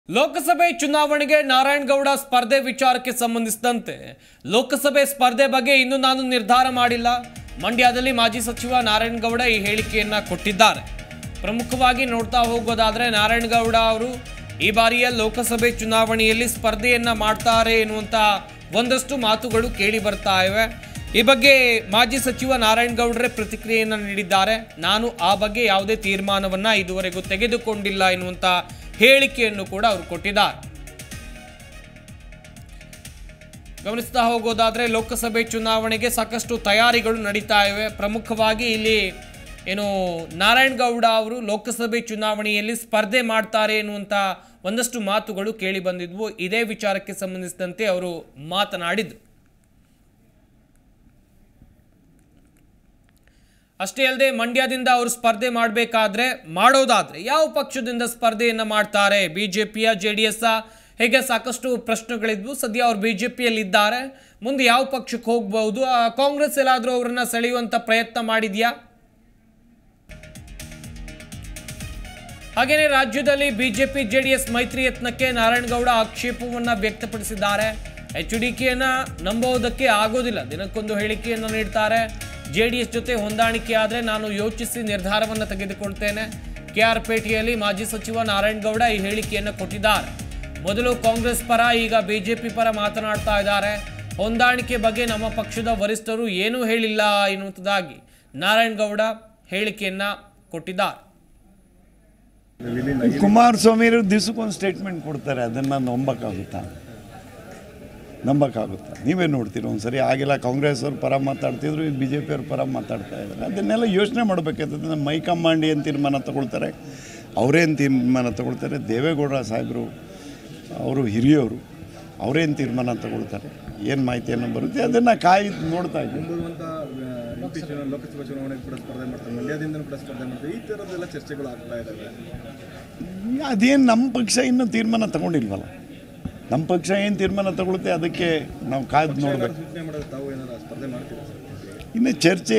ಲೋಕಸಭೆ ಚುನಾವಣೆಗೆ ನಾರಾಯಣಗೌಡ ಸ್ಪರ್ಧೆ ವಿಚಾರಕ್ಕೆ ಸಂಬಂಧಿಸಿದಂತೆ ಲೋಕಸಭೆ ಸ್ಪರ್ಧೆ ಬಗ್ಗೆ ಇನ್ನೂ ನಾನು ನಿರ್ಧಾರ ಮಾಡಿಲ್ಲ ಮಂಡ್ಯದಲ್ಲಿ ಮಾಜಿ ಸಚಿವ ನಾರಾಯಣಗೌಡ ಈ ಹೇಳಿಕೆಯನ್ನ ಕೊಟ್ಟಿದ್ದಾರೆ ಪ್ರಮುಖವಾಗಿ ನೋಡ್ತಾ ಹೋಗೋದಾದ್ರೆ ನಾರಾಯಣಗೌಡ ಅವರು ಈ ಬಾರಿಯ ಲೋಕಸಭೆ ಚುನಾವಣೆಯಲ್ಲಿ ಸ್ಪರ್ಧೆಯನ್ನ ಮಾಡ್ತಾರೆ ಎನ್ನುವಂತ ಒಂದಷ್ಟು ಮಾತುಗಳು ಕೇಳಿ ಬರ್ತಾ ಇವೆ ಈ ಬಗ್ಗೆ ಮಾಜಿ ಸಚಿವ ನಾರಾಯಣಗೌಡರೇ ಪ್ರತಿಕ್ರಿಯೆಯನ್ನು ನೀಡಿದ್ದಾರೆ ನಾನು ಆ ಬಗ್ಗೆ ಯಾವುದೇ ತೀರ್ಮಾನವನ್ನ ಇದುವರೆಗೂ ತೆಗೆದುಕೊಂಡಿಲ್ಲ ಎನ್ನುವಂತ ಹೇಳಿಕೆಯನ್ನು ಕೂಡ ಅವರು ಕೊಟ್ಟಿದ್ದಾರೆ ಗಮನಿಸ್ತಾ ಹೋಗೋದಾದ್ರೆ ಲೋಕಸಭೆ ಚುನಾವಣೆಗೆ ಸಾಕಷ್ಟು ತಯಾರಿಗಳು ನಡೀತಾ ಇವೆ ಪ್ರಮುಖವಾಗಿ ಇಲ್ಲಿ ಏನು ನಾರಾಯಣಗೌಡ ಅವರು ಲೋಕಸಭೆ ಚುನಾವಣೆಯಲ್ಲಿ ಸ್ಪರ್ಧೆ ಮಾಡ್ತಾರೆ ಎನ್ನುವಂಥ ಒಂದಷ್ಟು ಮಾತುಗಳು ಕೇಳಿ ಬಂದಿದ್ವು ಇದೇ ವಿಚಾರಕ್ಕೆ ಸಂಬಂಧಿಸಿದಂತೆ ಅವರು ಮಾತನಾಡಿದ್ರು ಅಷ್ಟೇ ಅಲ್ಲದೆ ಮಂಡ್ಯದಿಂದ ಅವರು ಸ್ಪರ್ಧೆ ಮಾಡಬೇಕಾದ್ರೆ ಮಾಡೋದಾದ್ರೆ ಯಾವ ಪಕ್ಷದಿಂದ ಸ್ಪರ್ಧೆಯನ್ನ ಮಾಡ್ತಾರೆ ಬಿಜೆಪಿಯ ಜೆ ಡಿ ಎಸ್ ಹೇಗೆ ಸಾಕಷ್ಟು ಪ್ರಶ್ನೆಗಳಿದ್ವು ಸದ್ಯ ಅವ್ರು ಬಿಜೆಪಿಯಲ್ಲಿ ಇದ್ದಾರೆ ಮುಂದೆ ಯಾವ ಪಕ್ಷಕ್ಕೆ ಹೋಗ್ಬಹುದು ಆ, ಕಾಂಗ್ರೆಸ್ ಎಲ್ಲಾದರೂ ಅವರನ್ನ ಸೆಳೆಯುವಂತ ಪ್ರಯತ್ನ ಮಾಡಿದ್ಯಾ ಹಾಗೇನೆ ರಾಜ್ಯದಲ್ಲಿ ಬಿಜೆಪಿ ಜೆಡಿಎಸ್ ಮೈತ್ರಿ ಯತ್ನಕ್ಕೆ ನಾರಾಯಣಗೌಡ ಆಕ್ಷೇಪವನ್ನ ವ್ಯಕ್ತಪಡಿಸಿದ್ದಾರೆ ಎಚ್ ಡಿ ಕೆಯನ್ನ ನಂಬೋದಕ್ಕೆ ಆಗೋದಿಲ್ಲ ದಿನಕ್ಕೊಂದು ಹೇಳಿಕೆಯನ್ನು ನೀಡ್ತಾರೆ ಜೆಡಿಎಸ್ ಜೊತೆ ಹೊಂದಾಣಿಕೆ ಆದರೆ ನಾನು ಯೋಚಿಸಿ ನಿರ್ಧಾರವನ್ನು ತೆಗೆದುಕೊಳ್ತೇನೆ ಕೆ ಆರ್ ಪೇಟೆಯಲ್ಲಿ ಮಾಜಿ ಸಚಿವ ನಾರಾಯಣಗೌಡ ಈ ಹೇಳಿಕೆಯನ್ನು ಕೊಟ್ಟಿದ್ದಾರೆ ಮೊದಲು ಕಾಂಗ್ರೆಸ್ ಪರ ಈಗ ಬಿಜೆಪಿ ಪರ ಮಾತನಾಡ್ತಾ ಇದ್ದಾರೆ ಹೊಂದಾಣಿಕೆ ಬಗ್ಗೆ ನಮ್ಮ ಪಕ್ಷದ ವರಿಷ್ಠರು ಏನೂ ಹೇಳಿಲ್ಲ ಎನ್ನುವಂಥದ್ದಾಗಿ ನಾರಾಯಣಗೌಡ ಹೇಳಿಕೆಯನ್ನ ಕೊಟ್ಟಿದ್ದಾರೆ ಕುಮಾರಸ್ವಾಮಿ ದಿವಸಕ್ಕೊಂದು ಸ್ಟೇಟ್ಮೆಂಟ್ ಕೊಡ್ತಾರೆ ಅದನ್ನು ನಂಬಕ್ಕಾಗುತ್ತಾ ನಂಬಕ್ಕಾಗುತ್ತಾ ನೀವೇ ನೋಡ್ತೀರ ಒಂದು ಸರಿ ಆಗಿಲ್ಲ ಕಾಂಗ್ರೆಸ್ ಅವ್ರ ಪರ ಮಾತಾಡ್ತಿದ್ರು ಬಿ ಜೆ ಪಿಯವ್ರ ಪರ ಮಾತಾಡ್ತಾ ಇದ್ದಾರೆ ಅದನ್ನೆಲ್ಲ ಯೋಚನೆ ಮಾಡಬೇಕಾಗ್ತದೆ ನಮ್ಮ ಹೈಕಮಾಂಡ್ ಏನು ತೀರ್ಮಾನ ತಗೊಳ್ತಾರೆ ಅವರೇನು ತೀರ್ಮಾನ ತಗೊಳ್ತಾರೆ ದೇವೇಗೌಡ ಸಾಹೇಬರು ಅವರು ಹಿರಿಯವರು ಅವರೇನು ತೀರ್ಮಾನ ತಗೊಳ್ತಾರೆ ಏನು ಮಾಹಿತಿಯನ್ನು ಬರುತ್ತೆ ಅದನ್ನು ಕಾಯಿ ನೋಡ್ತಾ ಇದ್ದೀವಿ ಬರುವಂಥ ಎಂ ಪಿ ಚುನಾವಣೆ ಲೋಕಸಭಾ ಚುನಾವಣೆಗೆ ಕೂಡ ಸ್ಪರ್ಧೆ ಮಾಡ್ತಾರೆ ಮಂಡ್ಯದಿಂದನೂ ಕೂಡ ಸ್ಪರ್ಧೆ ಮಾಡ್ತಾರೆ ಈ ಥರದ್ದೆಲ್ಲ ಚರ್ಚೆಗಳು ಆಗ್ತಾ ಇದ್ದಾವೆ ಅದೇನು ನಮ್ಮ ಪಕ್ಷ ಇನ್ನೂ ತೀರ್ಮಾನ ತಗೊಂಡಿಲ್ವಲ್ಲ ನಮ್ಮ ಪಕ್ಷ ಏನು ತೀರ್ಮಾನ ತಗೊಳುತ್ತೆ ಅದಕ್ಕೆ ನಾವು ಕಾದು ನೋಡ್ಬೇಕು ಸೂಚನೆ ಮಾಡೋದು ತಾವು ಏನಾರು ಸ್ಪರ್ಧೆ ಮಾಡ್ತೀರಾ ಸರ್ ಇನ್ನು ಚರ್ಚೆ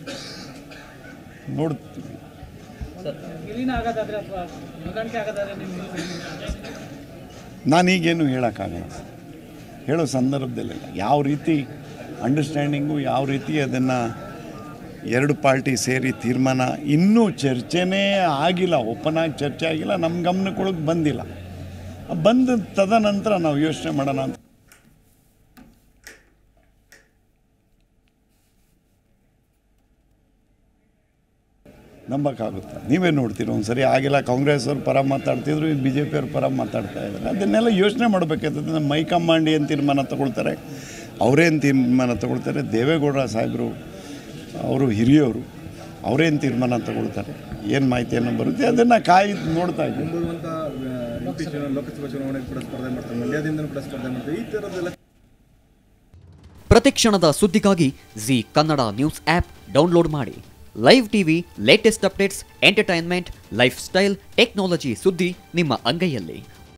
ನೋಡ್ತೀವಿ ವಿಲೀನ ಆಗೋದಾದ್ರೆ ಅಥವಾ ಹೊಂದಾಣಿಕೆ ಆಗೋದಾದ್ರೆ ನಿಮ್ಮ ನಾನೀಗೇನು ಹೇಳೋಕ್ಕಾಗಲ್ಲ ಹೇಳೋ ಸಂದರ್ಭದಲ್ಲಿಲ್ಲ ಯಾವ ರೀತಿ ಅಂಡರ್ಸ್ಟ್ಯಾಂಡಿಂಗು ಯಾವ ರೀತಿ ಅದನ್ನು ಎರಡು ಪಾರ್ಟಿ ಸೇರಿ ತೀರ್ಮಾನ ಇನ್ನೂ ಚರ್ಚೆನೇ ಆಗಿಲ್ಲ ಓಪನ್ ಆಗಿ ಚರ್ಚೆ ಆಗಿಲ್ಲ ನಮ್ಮ ಗಮನಕ್ಕೊಳಗೆ ಬಂದಿಲ್ಲ ಬಂದ ತದನಂತರ ನಾವು ಯೋಚನೆ ಮಾಡೋಣ ಅಂತ ನಂಬಕ್ಕಾಗುತ್ತಾ ನೀವೇ ನೋಡ್ತೀರ ಒಂದು ಸರಿ ಆಗಿಲ್ಲ ಕಾಂಗ್ರೆಸ್ ಅವ್ರ ಪರ ಮಾತಾಡ್ತಿದ್ರು ಬಿ ಜೆ ಪಿಯವ್ರ ಪರ ಮಾತಾಡ್ತಾ ಇದ್ದಾರೆ ಅದನ್ನೆಲ್ಲ ಯೋಚನೆ ಮಾಡಬೇಕಾಗ್ತದೆ ನಮ್ಮ ಹೈಕಮಾಂಡ್ ಏನು ತೀರ್ಮಾನ ತಗೊಳ್ತಾರೆ ಅವರೇನು ತೀರ್ಮಾನ ತಗೊಳ್ತಾರೆ ದೇವೇಗೌಡ ಸಾಹೇಬರು ಅವರು ಹಿರಿಯವರು ಅವರೇನು ತೀರ್ಮಾನ ತಗೊಳ್ತಾರೆ ಏನು ಮಾಹಿತಿಯನ್ನು ಬರುತ್ತೆ ಅದನ್ನು ಕಾಯಿ ನೋಡ್ತಾ ಇದ್ದೀವಿ ಬರುವಂಥ ಎಂ ಪಿ ಚುನಾವಣೆ ಲೋಕಸಭಾ ಚುನಾವಣೆಗೆ ಕೂಡ ಸ್ಪರ್ಧೆ ಮಾಡ್ತಾರೆ ಮಂಡ್ಯದಿಂದನೂ ಕೂಡ ಸ್ಪರ್ಧೆ ಮಾಡ್ತಾರೆ ಈ ಥರದ್ದೆಲ್ಲ ಪ್ರತಿಕ್ಷಣದ ಸುದ್ದಿಗಾಗಿ Zee Kannada news app download ಮಾಡಿ live TV latest updates entertainment lifestyle technology ಸುದ್ದಿ ನಿಮ್ಮ ಅಂಗೈಯಲ್ಲಿ